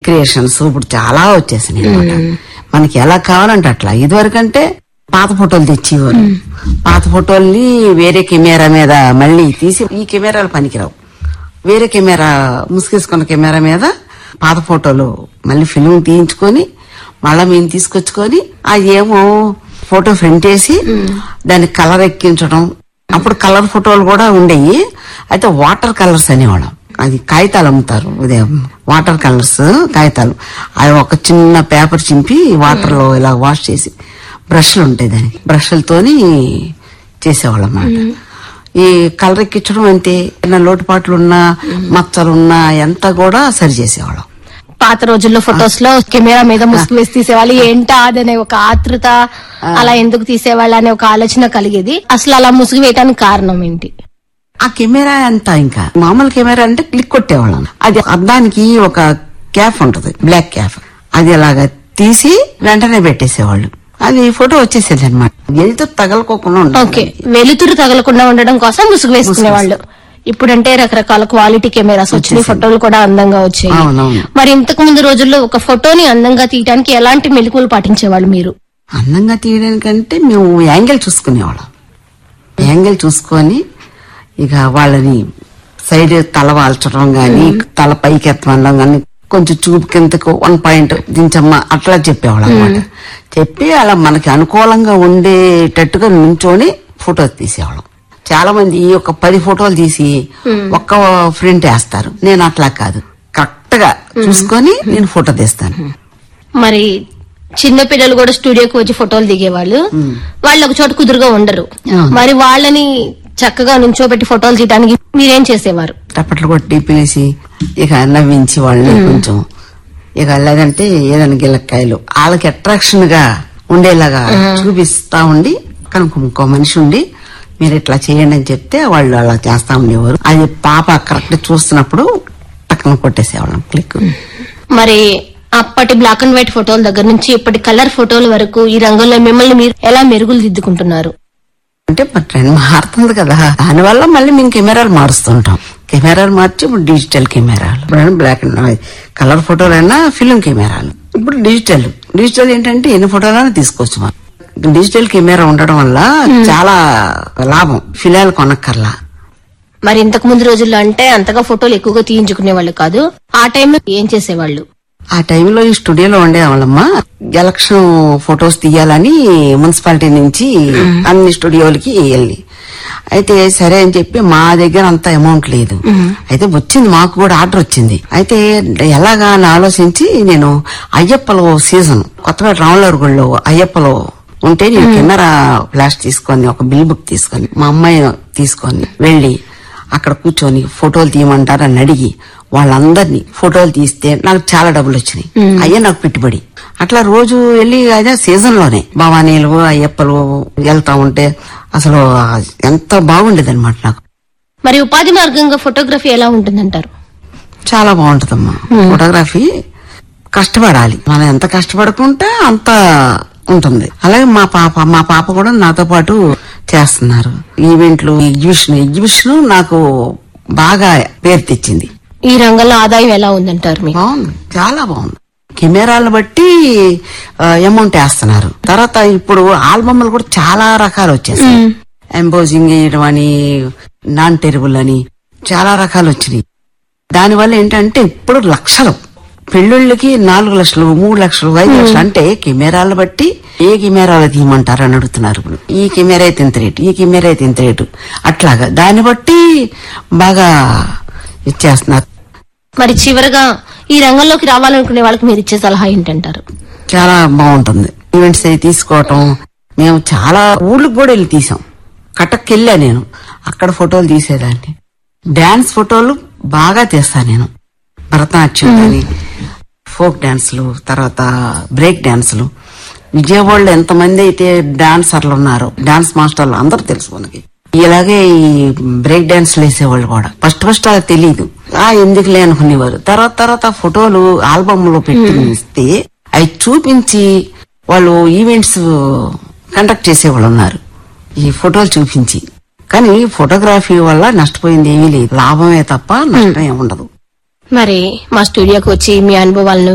Creations ఇప్పుడు చాలా వచ్చేసినాయి అనమాట మనకి ఎలా కావాలంటే అట్లా ఇదివరకంటే పాత ఫోటోలు తెచ్చేవారు పాత ఫోటోల్ని వేరే కెమెరా మీద మళ్ళీ తీసి ఈ కెమెరాలు పనికిరావు వేరే కెమెరా ముసుగేసుకున్న కెమెరా మీద పాత ఫోటోలు మళ్ళీ ఫిల్మ్ తీయించుకొని మళ్ళా మేము తీసుకొచ్చుకొని అది ఏమో ఫోటో ప్రింట్ వేసి దానికి కలర్ ఎక్కించడం అప్పుడు కలర్ ఫోటోలు కూడా ఉండేవి అయితే వాటర్ కలర్స్ అనేవాళ్ళం అది కాగితాలు అమ్ముతారు ఉదయం వాటర్ కలర్స్ కాగితాలు అవి ఒక చిన్న పేపర్ చింపి వాటర్ లో ఇలా వాష్ చేసి బ్రష్లు ఉంటాయి దానికి బ్రష్లతోని చేసేవాళ్ళం అన్నమాట ఈ కలర్ ఎక్కించడం అంతే ఏమైనా లోటుపాట్లు ఉన్నా మచ్చలున్నా ఎంత కూడా సరి చేసేవాళ్ళం పాత రోజుల్లో ఫొటోస్ లో కెమెరా మీద ముసుగు వేసి తీసేవాళ్ళు ఏంటా అదనే ఒక ఆతృత అలా ఎందుకు తీసేవాళ్ళు అనే ఒక ఆలోచన కలిగేది అసలు అలా ముసుగు వేయడానికి కారణం ఏంటి ఆ కెమెరా అంతా ఇంకా మామూలు కెమెరా అంటే క్లిక్ కొట్టేవాళ్ళం అది అద్దానికి ఒక క్యాప్ ఉంటది బ్లాక్ క్యాప్ అది అలాగా తీసి వెంటనే పెట్టేసేవాళ్ళు అది ఫోటో వచ్చేసేది అనమాట వెళ్తూ తగలకోకుండా ఓకే ఉండదు వెలుతురు తగలకుండా ఉండడం కోసం ముసుగు వేసుకునేవాళ్ళు ఇప్పుడంటే రకరకాల క్వాలిటీ కెమెరాస్ వచ్చినాయి ఫోటోలు కూడా అందంగా వచ్చాయి అవునవును. మరి ఇంతకు ముందు రోజుల్లో ఒక ఫోటోని అందంగా తీయడానికి ఎలాంటి మెలకువలు పాటించేవాళ్ళు మీరు అందంగా తీయడానికంటే మేము యాంగిల్ చూసుకునేవాళ్ళం యాంగిల్ చూసుకొని ఇక వాళ్ళని సైడ్ తల వాల్చడం గాని తల పైకి ఎత్తడం గాని కొంచెం చూపు కిందకు వన్ పాయింట్ దించమ్మా అట్లా చెప్పేవాళ్ళం అనమాట చెప్పి అలా మనకి అనుకూలంగా ఉండేటట్టుగా నుంచొని ఫోటోలు తీసేవాళ్ళం చాలా మంది ఒక పది ఫోటోలు తీసి ఒక్క ప్రింట్ వేస్తారు నేను అట్లా కాదు కరెక్ట్ గా చూసుకొని నేను ఫోటో తీస్తాను మరి చిన్న పిల్లలు కూడా స్టూడియోకి వచ్చి ఫోటోలు దిగేవాళ్ళు వాళ్ళు ఒక చోట కుదురుగా ఉండరు ఆ. మరి వాళ్ళని చక్కగా నుంచోబెట్టి ఫోటోలు తీయడానికి మీరేం చేసేవారు టప్పట్లు కొట్టి పిలిచి ఇక నవ్వించి వాళ్ళని కొంచెం ఇక లేదంటే ఏదైనా గిల్లక్కాయలు వాళ్ళకి అట్రాక్షన్ గా ఉండేలాగా చూపిస్తా ఉండి కనుక ఇంకో మనిషి ఉండి మీరు ఇట్లా చేయండి అని చెప్తే వాళ్ళు అలా చేస్తా ఉండేవారు అది పాప కరెక్ట్ చూస్తున్నప్పుడు పక్కన కొట్టేసేవాళ్ళం క్లిక్ మరి అప్పటి బ్లాక్ అండ్ వైట్ ఫోటోల దగ్గర నుంచి ఇప్పటి కలర్ ఫోటోల వరకు ఈ రంగంలో మిమ్మల్ని మీరు ఎలా మెరుగులు దిద్దుకుంటున్నారు అంటే మరి ట్రెండ్ మారుతుంది కదా దానివల్ల మళ్ళీ మేము కెమెరాలు మారుస్తుంటాం కెమెరాలు మార్చి ఇప్పుడు డిజిటల్ కెమెరాలు ఇప్పుడు బ్లాక్ అండ్ వైట్ కలర్ ఫోటోలైనా ఫిల్మ్ కెమెరాలు ఇప్పుడు డిజిటల్ డిజిటల్ ఏంటంటే ఎన్ని ఫోటోలైనా తీసుకోవచ్చు మనం డిజిటల్ కెమెరా ఉండడం వల్ల చాలా లాభం ఫిలాలు కొనక్కర్లా మరి ఇంతకు ముందు రోజుల్లో అంటే అంతగా ఫోటోలు ఎక్కువగా తీయించుకునే వాళ్ళు కాదు ఆ టైంలో ఏం చేసేవాళ్ళు ఆ టైంలో ఈ స్టూడియోలో ఉండేవాళ్ళమ్మా ఎలక్షన్ ఫొటోస్ తీయాలని మున్సిపాలిటీ నుంచి అన్ని స్టూడియోలకి వెళ్ళి అయితే సరే అని చెప్పి మా దగ్గర అంత అమౌంట్ లేదు అయితే వచ్చింది మాకు కూడా ఆర్డర్ వచ్చింది అయితే ఎలాగా అని ఆలోచించి నేను అయ్యప్పలో సీజన్ కొత్తగా రాములవారి అయ్యప్పలో ఉంటే నేను కెమెరా ఫ్లాష్ తీసుకొని ఒక బిల్ బుక్ తీసుకొని మా అమ్మాయి తీసుకొని వెళ్ళి అక్కడ కూర్చొని ఫోటోలు తీయమంటారు అని అడిగి వాళ్ళందరినీ ఫోటోలు తీస్తే నాకు చాలా డబ్బులు వచ్చినాయి అయ్యే నాకు పెట్టుబడి అట్లా రోజు వెళ్ళి అదే సీజన్ లోనే భవానీలు అయ్యప్పలు వెళ్తా ఉంటే అసలు ఎంత బాగుండేది అనమాట నాకు మరి ఉపాధి మార్గంగా ఫోటోగ్రఫీ ఎలా ఉంటుందంటారు చాలా బాగుంటదమ్మా ఫోటోగ్రఫీ కష్టపడాలి మనం ఎంత కష్టపడుకుంటే అంత ఉంటుంది అలాగే మా పాప మా పాప కూడా నాతో పాటు చేస్తున్నారు ఈవెంట్లు ఎగ్జిబిషన్ ఎగ్జిబిషన్ నాకు బాగా పేరు తెచ్చింది ఈ రంగంలో ఆదాయం ఎలా ఉందంటారు మీకు బాగుంది చాలా బాగుంది కెమెరాలను బట్టి అమౌంట్ వేస్తున్నారు తర్వాత ఇప్పుడు ఆల్బమ్లు కూడా చాలా రకాలు వచ్చేసాయి ఎంబోజింగ్ చేయడం అని నాన్ టెరిబుల్ అని చాలా రకాలు వచ్చినాయి దానివల్ల ఏంటంటే ఇప్పుడు లక్షలు పెళ్ళిళ్ళకి నాలుగు లక్షలు మూడు లక్షలు ఐదు లక్షలు అంటే కెమెరాలు బట్టి ఏ కెమెరాలో తీయమంటారు అని అడుగుతున్నారు ఇప్పుడు ఈ కెమెరా అయితే ఇంత రేటు ఈ కెమెరా అయితే ఇంత రేటు అట్లాగా దాన్ని బట్టి బాగా ఇచ్చేస్తున్నారు మరి చివరగా ఈ రంగంలోకి రావాలనుకునే వాళ్ళకి మీరు ఇచ్చే సలహా ఏంటంటారు చాలా బాగుంటుంది ఈవెంట్స్ అవి తీసుకోవటం మేము చాలా ఊళ్ళకి కూడా వెళ్ళి తీసాం కటక్కి వెళ్ళా నేను అక్కడ ఫోటోలు తీసేదాన్ని డాన్స్ ఫోటోలు బాగా తీస్తా నేను భరతనాట్యం కానీ ఫోక్ డాన్సులు తర్వాత బ్రేక్ డాన్సులు విజయవాడలో ఎంతమంది అయితే డాన్సర్లు ఉన్నారు డాన్స్ మాస్టర్లు అందరూ తెలుసు మనకి ఇలాగే ఈ బ్రేక్ డాన్స్లు వేసేవాళ్ళు కూడా ఫస్ట్ ఫస్ట్ అది తెలియదు ఆ ఎందుకులే అనుకునేవారు తర్వాత తర్వాత ఫోటోలు ఆల్బమ్ లో పెట్టి ఇస్తే అవి చూపించి వాళ్ళు ఈవెంట్స్ కండక్ట్ చేసేవాళ్ళు ఉన్నారు ఈ ఫోటోలు చూపించి కానీ ఫోటోగ్రఫీ వల్ల నష్టపోయింది ఏమీ లేదు లాభమే తప్ప నష్టం ఏమి ఉండదు మరి మా స్టూడియోకి వచ్చి మీ అనుభవాలను